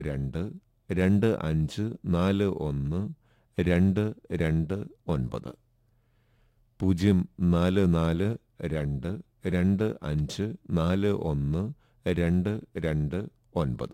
രണ്ട് രണ്ട് അഞ്ച് നാല് ഒന്ന് രണ്ട് രണ്ട് ഒൻപത് പൂജ്യം നാല് നാല് രണ്ട് രണ്ട് അഞ്ച് നാല് ഒന്ന് രണ്ട് രണ്ട് ഒൻപത്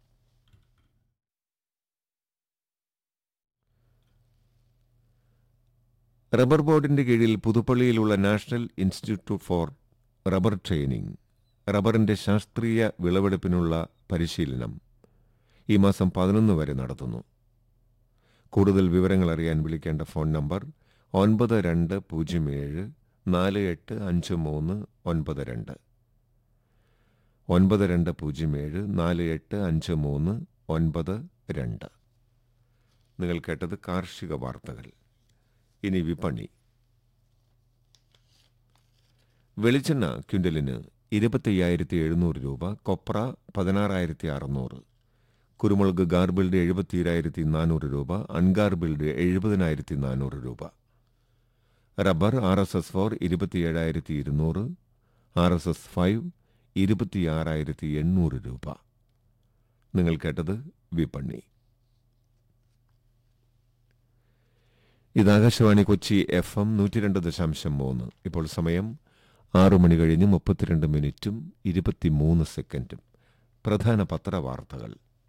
റബ്ബർ ബോർഡിന്റെ കീഴിൽ പുതുപ്പള്ളിയിലുള്ള National Institute for Rubber Training റബ്ബറിന്റെ ശാസ്ത്രീയ വിളവെടുപ്പിനുള്ള പരിശീലനം ഈ മാസം പതിനൊന്ന് വരെ നടത്തുന്നു കൂടുതൽ വിവരങ്ങൾ അറിയാൻ വിളിക്കേണ്ട ഫോൺ നമ്പർ ഒൻപത് രണ്ട് പൂജ്യം ഏഴ് നാല് എട്ട് അഞ്ച് മൂന്ന് ഒൻപത് രണ്ട് ഒൻപത് രണ്ട് പൂജ്യം ഏഴ് നാല് എട്ട് അഞ്ച് മൂന്ന് ഒൻപത് രണ്ട് നിങ്ങൾ കേട്ടത് കാർഷിക വാർത്തകൾ ഇനി വിപണി വെളിച്ചെണ്ണ ക്വിൻ്റലിന് ഇരുപത്തയ്യായിരത്തി എഴുന്നൂറ് രൂപ കൊപ്ര പതിനാറായിരത്തി അറുന്നൂറ് കുരുമുളക് ഗാർബിൾഡ് എഴുപത്തിയേഴായിരത്തി നാനൂറ് രൂപ അൺഗാർബിൾഡ് എഴുപതിനായിരത്തി നാനൂറ് രൂപ rubber R S S four ഇരുപത്തിയേഴായിരത്തി ഇരുന്നൂറ് ആർ എസ് എസ് ഫൈവ് ഇരുപത്തിയാറായിരത്തി എണ്ണൂറ് രൂപ നിങ്ങൾ കേട്ടത് വിപണി ഇത് ആകാശവാണി കൊച്ചി എഫ് എം നൂറ്റി രണ്ട് ദശാംശം മൂന്ന് ഇപ്പോൾ സമയം ആറു മണി കഴിഞ്ഞ് മുപ്പത്തിരണ്ട് മിനിറ്റും ഇരുപത്തിമൂന്ന് സെക്കൻഡും പ്രധാന പത്രവാർത്തകൾ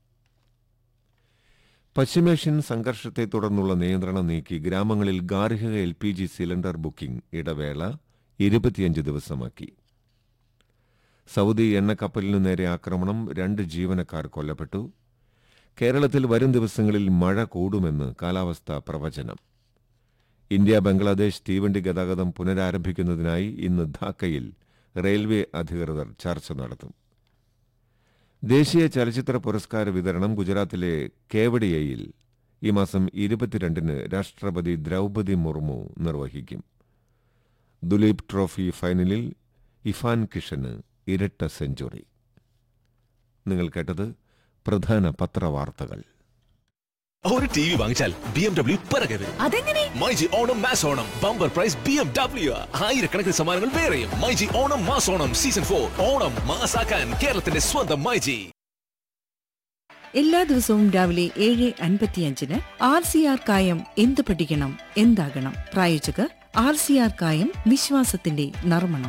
പശ്ചിമേഷ്യൻ സംഘർഷത്തെ തുടർന്നുള്ള നിയന്ത്രണം നീക്കി ഗ്രാമങ്ങളിൽ ഗാർഹിക L P G cylinder booking ഇടവേള ഇരുപത്തിയഞ്ച് ദിവസമാക്കി സൗദി എണ്ണക്കപ്പലിനു നേരെ ആക്രമണം രണ്ട് ജീവനക്കാർ കൊല്ലപ്പെട്ടു കേരളത്തിൽ വരും ദിവസങ്ങളിൽ മഴ കൂടുമെന്ന് കാലാവസ്ഥാ പ്രവചനം ഇന്ത്യ ബംഗ്ലാദേശ് തീവണ്ടി ഗതാഗതം പുനരാരംഭിക്കുന്നതിനായി ഇന്ന് ധാക്കയിൽ റെയിൽവേ അധികൃതർ ചർച്ച നടത്തും ദേശീയ ചലച്ചിത്ര പുരസ്കാര വിതരണം ഗുജറാത്തിലെ കേവഡിയയിൽ ഈ മാസം ഇരുപത്തിരണ്ടിന് രാഷ്ട്രപതി ദ്രൗപതി മുർമു നിർവഹിക്കും ദുലീപ് ട്രോഫി ഫൈനലിൽ ഇഫാൻ കിഷന് ഇരട്ട സെഞ്ചുറി നിങ്ങൾ കേട്ടത് പ്രധാന പത്രവാർത്തകൾ ഒരു ടി വി വാങ്ങിച്ചാൽ ബി എം ഡബ്ല്യു പിറകെ വരും അതെങ്ങനെ myG Onam mass Onam bumper prize B M W ആയിരക്കണക്കിന് സമ്മാനങ്ങൾ വേറെയും myG Onam mass Onam season for Onam മാസാക്കാൻ കേരളത്തിന്റെ സ്വന്തം മൈജി എല്ലാ ദിവസവും രാവിലെ ഏഴ് അൻപത്തിയഞ്ചിന് ആർ സി ആർ കായം എന്ത് പഠിക്കണം എന്താകണം പ്രായോജകർ ആർ സി ആർ കായം വിശ്വാസത്തിന്റെ നർമ്മണം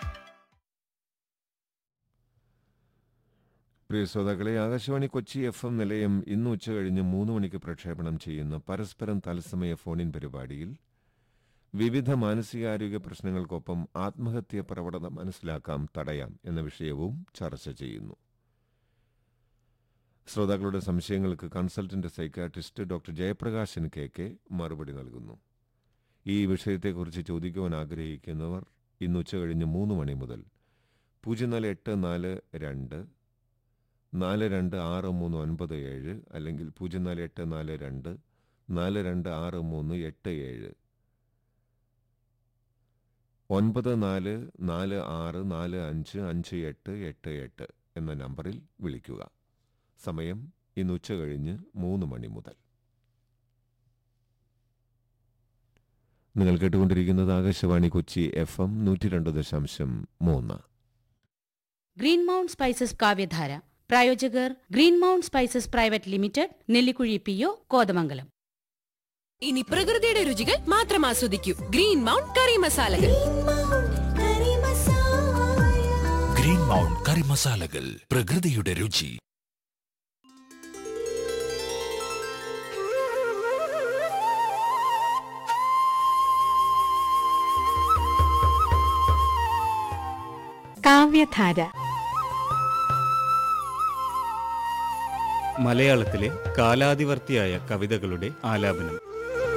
പ്രിയ ശ്രോതാക്കളെ ആകാശവാണി കൊച്ചി എഫ് എം നിലയം ഇന്ന് ഉച്ചകഴിഞ്ഞ് മൂന്ന് മണിക്ക് പ്രക്ഷേപണം ചെയ്യുന്ന പരസ്പരം തത്സമയ ഫോണിൻ പരിപാടിയിൽ വിവിധ മാനസികാരോഗ്യ പ്രശ്നങ്ങൾക്കൊപ്പം ആത്മഹത്യ പ്രവണത മനസ്സിലാക്കാം തടയാം എന്ന വിഷയവും ചർച്ച ചെയ്യുന്നു ശ്രോതാക്കളുടെ സംശയങ്ങൾക്ക് consultant psychiatrist doctor Jayaprakashan K K മറുപടി നൽകുന്നു ഈ വിഷയത്തെക്കുറിച്ച് ചോദിക്കുവാൻ ആഗ്രഹിക്കുന്നവർ ഇന്ന് ഉച്ചകഴിഞ്ഞ് മൂന്ന് മണി മുതൽ പൂജ്യം നാല് എട്ട് നാല് രണ്ട് നാല് രണ്ട് ആറ് മൂന്ന് ഒൻപത് ഏഴ് അല്ലെങ്കിൽ പൂജ്യം നാല് എട്ട് നാല് രണ്ട് നാല് രണ്ട് ആറ് മൂന്ന് എട്ട് ഏഴ് ഒൻപത് നാല് നാല് ആറ് നാല് അഞ്ച് അഞ്ച് എട്ട് എട്ട് എട്ട് എന്ന നമ്പറിൽ വിളിക്കുക സമയം ഇന്ന് ഉച്ച കഴിഞ്ഞ് മൂന്ന് മണി മുതൽ നിങ്ങൾ കേട്ടുകൊണ്ടിരിക്കുന്നത് ആകാശവാണി കൊച്ചി എഫ് എം നൂറ്റി രണ്ട് ദശാംശം മൂന്ന് ഗ്രീൻ മൗണ്ട് സ്പൈസസ് കാവ്യധാര പ്രായോജകർ green mount spices private limited Nellikuzhi P O Kothamangalam ഇനി പ്രകൃതിയുടെ രുചികൾ മാത്രം ആസ്വദിക്കൂ ഗ്രീൻ മൗണ്ട് കറി മസാലകൾ ഗ്രീൻ മൗണ്ട് കറി മസാലകൾ പ്രകൃതിയുടെ രുചി കാവ്യധാര മലയാളത്തിലെ കാലാതിവർത്തിയായ കവിതകളുടെ ആലാപനം